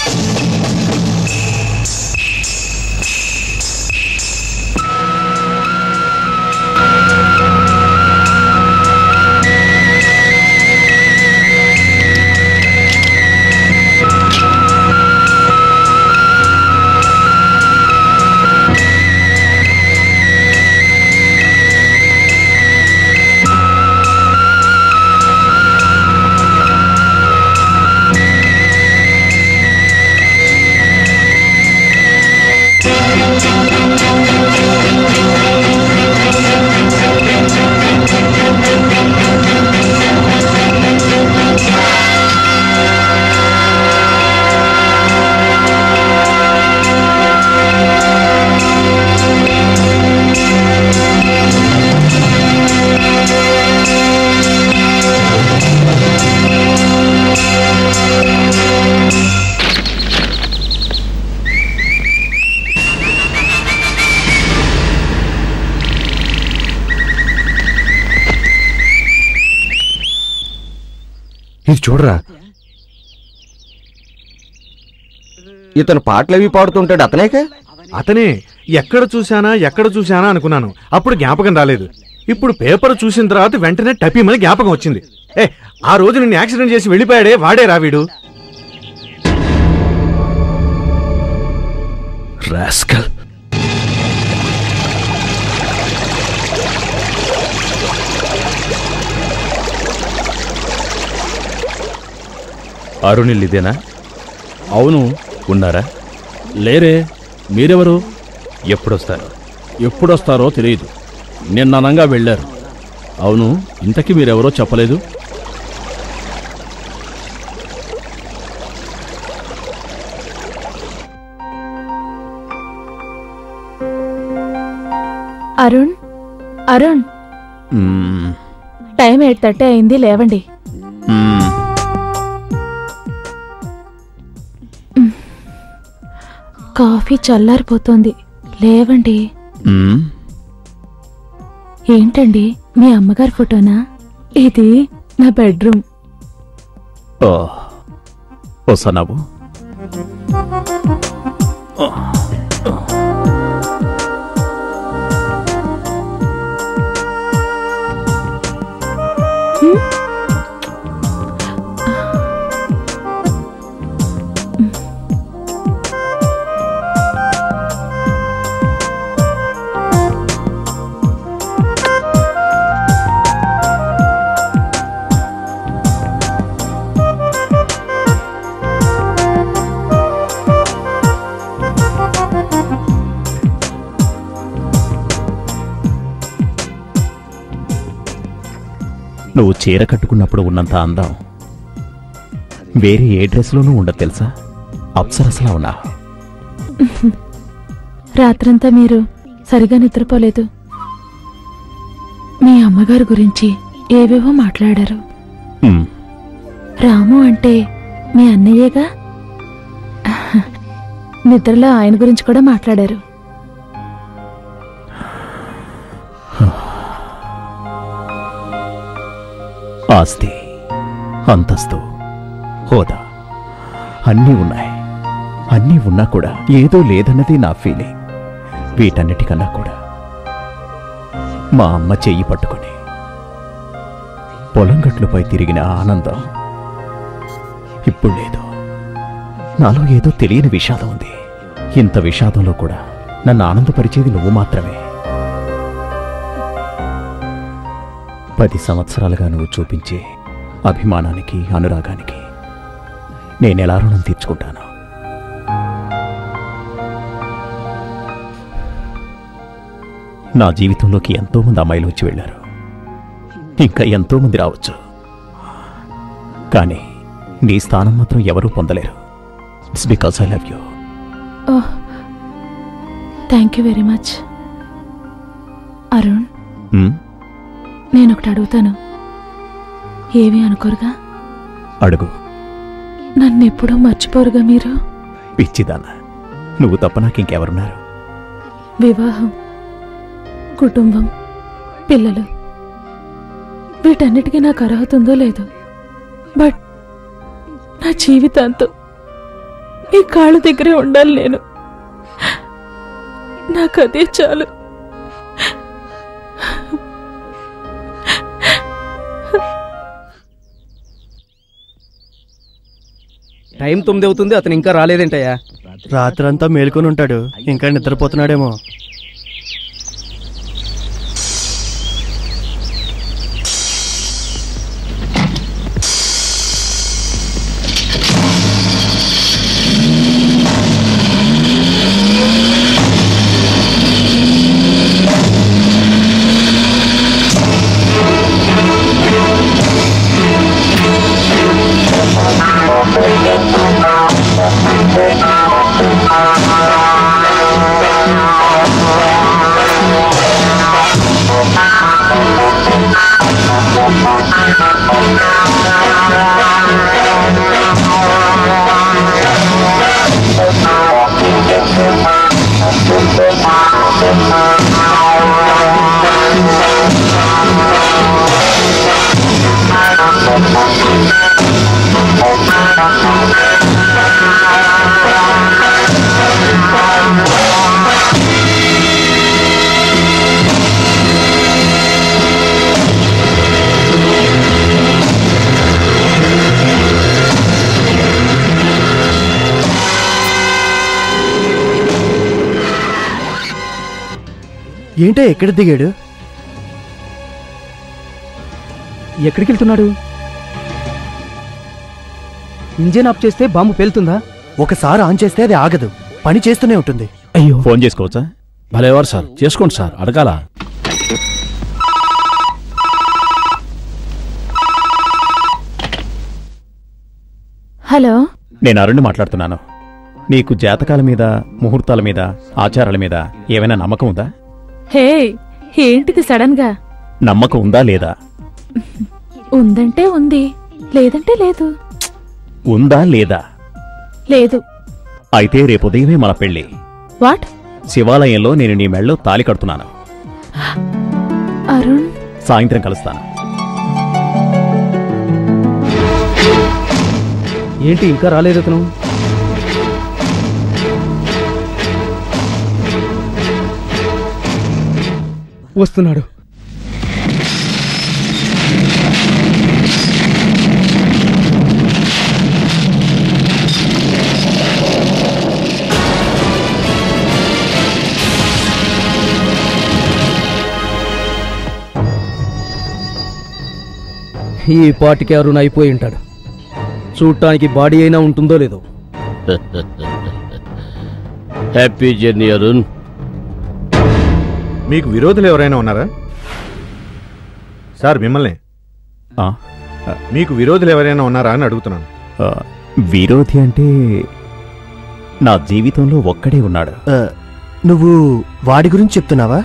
ఇది చూడరా ఇతను పాటలు అవి పాడుతుంటాడు అతనేక అతనే ఎక్కడ చూశానా ఎక్కడ చూశానా అనుకున్నాను అప్పుడు జ్ఞాపకం రాలేదు ఇప్పుడు పేపర్ చూసిన తర్వాత వెంటనే టపీమని జ్ఞాపకం వచ్చింది ఏ ఆ రోజు నిన్ను యాక్సిడెంట్ చేసి వెళ్ళిపోయాడే వాడే రా వీడు రాస్కల్ అరుణిల్ ఇదేనా అవును ఉన్నారా లేరే మీరెవరు ఎప్పుడొస్తారు ఎప్పుడొస్తారో తెలియదు నిన్ననంగా వెళ్ళారు అవును ఇంతకీ మీరెవరో చెప్పలేదు అరుణ్ అరుణ్ మ్మ్, టైం ఎయిట్ థర్టీ అయింది లేవండి మ్మ్. కాఫీ చల్లారిపోతుంది లేవండి మ్మ్. ఏంటండి మీ అమ్మగారి ఫోటోనా ఇది నా బెడ్రూమ్ ఓ వస్తున్నావు నువ్వు చీర కట్టుకున్నప్పుడు ఉన్నంత అందం వేరే ఏ డ్రెస్లోనూ ఉండదు తెలుసా అప్సరసలా ఉన్నా రాత్రంతా మీరు సరిగా నిద్రపోలేదు మీ అమ్మగారి గురించి ఏవేవో మాట్లాడారు మ్మ్. రాము అంటే మీ అన్నయ్యేగా నిద్రలో ఆయన గురించి కూడా మాట్లాడారు ఆస్తి అంతస్తు హోదా అన్నీ ఉన్నాయి అన్నీ ఉన్నా కూడా ఏదో లేదన్నది నా ఫీలింగ్ వీటన్నిటికన్నా కూడా మా అమ్మ చెయ్యి పట్టుకొని పొలం గట్లుపై తిరిగిన ఆనందం ఇప్పుడు లేదు నాలో ఏదో తెలియని విషాదం ఉంది ఇంత విషాదంలో కూడా నన్ను ఆనందపరిచేది నువ్వు మాత్రమే పది సంవత్సరాలుగా నువ్వు చూపించే అభిమానానికి అనురాగానికి నేనెలా రుణం తీర్చుకుంటాను నా జీవితంలోకి ఎంతో మంది అమ్మాయిలు వచ్చి వెళ్ళారు ఇంకా ఎంతో మంది రావచ్చు కానీ నీ స్థానం మాత్రం ఎవరూ పొందలేరు it's because I love you oh thank you very much Arun నేను ఒకటి అడుగుతాను ఏమీ అనుకోరుగా అడుగు నన్ను ఎప్పుడూ మర్చిపోరుగా మీరు పిచ్చిదానా నువ్వు తప్ప నాకు ఇంకెవరున్నారు వివాహం కుటుంబం పిల్లలు వీటన్నిటికీ నాకు అర్హత ఉందో లేదో బట్ నా జీవితాంతం మీ కాళ్ళ దగ్గరే ఉండాలి నేను నాకు అదే చాలు టైం తొమ్మిది అవుతుంది అతను ఇంకా రాలేదేంటయ్యా రాత్రంతా మేలుకొని ఉంటాడు ఇంకా నిద్రపోతున్నాడేమో ఏంటో ఎక్కడ దిగాడు ఎక్కడికి వెళ్తున్నాడు ఇంజిన్ ఆఫ్ చేస్తే బాంబు పేలుతుందా ఒకసారి ఆన్ చేస్తే అది ఆగదు పని చేస్తూనే ఉంటుంది అయ్యో ఫోన్ చేసుకోవచ్చా భలేవారు సార్ చేసుకోండి సార్ అడగాల హలో నేను అరుణ్ మాట్లాడుతున్నాను నీకు జాతకాల మీద ముహూర్తాల మీద ఆచారాల మీద ఏమైనా నమ్మకం ఉందా హే ఏంటిది సడన్ గా నమ్మకం ఉందా లేదా ఉందంటే ఉంది లేదంటే లేదు ఉందా లేదా లేదు అయితే రేపు ఉదయమే మన పెళ్లి వాట్ శివాలయంలో నేను నీ మెళ్ళలో తాలి కడుతున్నాను అరుణ్ సాయంత్రం కలుస్తాను ఏంటి ఇంకా రాలేదు అతను వస్తున్నాడు ఈ పాటికి అరుణ్ అయిపోయి ఉంటాడు చూడటానికి బాడీ అయినా ఉంటుందో లేదో హ్యాపీ జర్నీ అరుణ్ మీకు విరోధులు ఎవరైనా ఉన్నారా సార్ మిమ్మల్ని ఆ, మీకు విరోధులు ఎవరైనా ఉన్నారా అని అడుగుతున్నాను ఆ, విరోధి అంటే నా జీవితంలో ఒక్కడే ఉన్నాడు ఆ, నువ్వు వాడి గురించి చెప్తున్నావా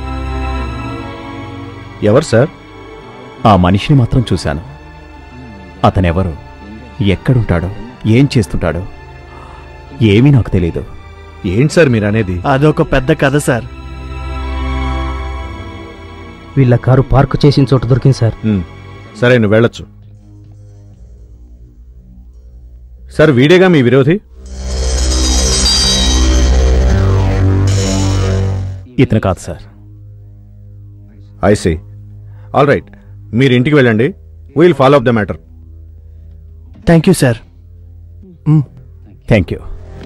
ఎవరు సార్ ఆ మనిషిని మాత్రం చూశాను అతనెవరు ఎక్కడుంటాడో ఏం చేస్తుంటాడో ఏమీ నాకు తెలియదు ఏంటి సార్ మీరు అనేది అదొక పెద్ద కథ సార్ వీళ్ళ కారు పార్క్ చేసిన చోట దొరికింది సార్ ఉమ్, సరే నువ్వు వెళ్ళొచ్చు సార్ వీడేగా మీ విరోధి ఇతను కాదు సార్ ఐసీ ఆల్ రైట్ మీరు ఇంటికి వెళ్ళండి we'll follow up the matter thank you sir thank you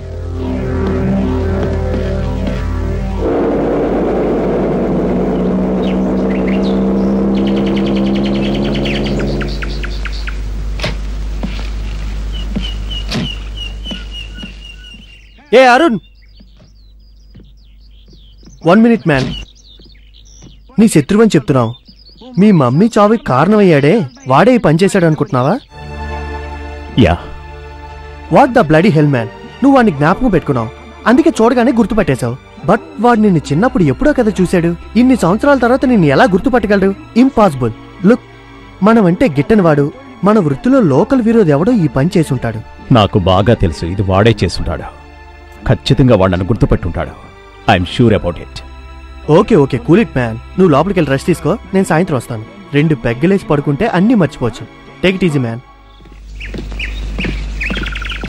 ఏ అరుణ్ వన్ మినిట్ మ్యాన్ నీ శత్రువని చెప్తున్నావు మీ మమ్మీ చావుకి కారణమయ్యాడే వాడే ఈ పని చేశాడు అనుకుంటున్నావా yeah what the bloody hell man నువ్వు వాడిని జ్ఞాపకం పెట్టుకున్నావు అందుకే చూడగానే గుర్తుపట్టేశావు బట్ వాడు నిన్ను చిన్నప్పుడు ఎప్పుడో కదా చూశాడు ఇన్ని సంవత్సరాల తర్వాత నిన్ను ఎలా గుర్తుపట్టగలడు ఇంపాసిబుల్ లుక్ మనమంటే గిట్టని వాడు మన వృత్తిలో లోకల్ విరోధి ఎవడో ఈ పని చేసుంటాడు నాకు బాగా తెలుసు ఇది వాడే చేసుంటాడు ఖచ్చితంగా వాడు నన్ను గుర్తుపెట్టుంటాడు I'm sure about it okay okay cool it man నువ్వు లోపలికి వెళ్ళి రెస్ట్ తీసుకో నేను సాయంత్రం వస్తాను రెండు పెగ్గలేసి పడుకుంటే అన్నీ మర్చిపోవచ్చు టేక్ ఇట్ ఈజీ మ్యాన్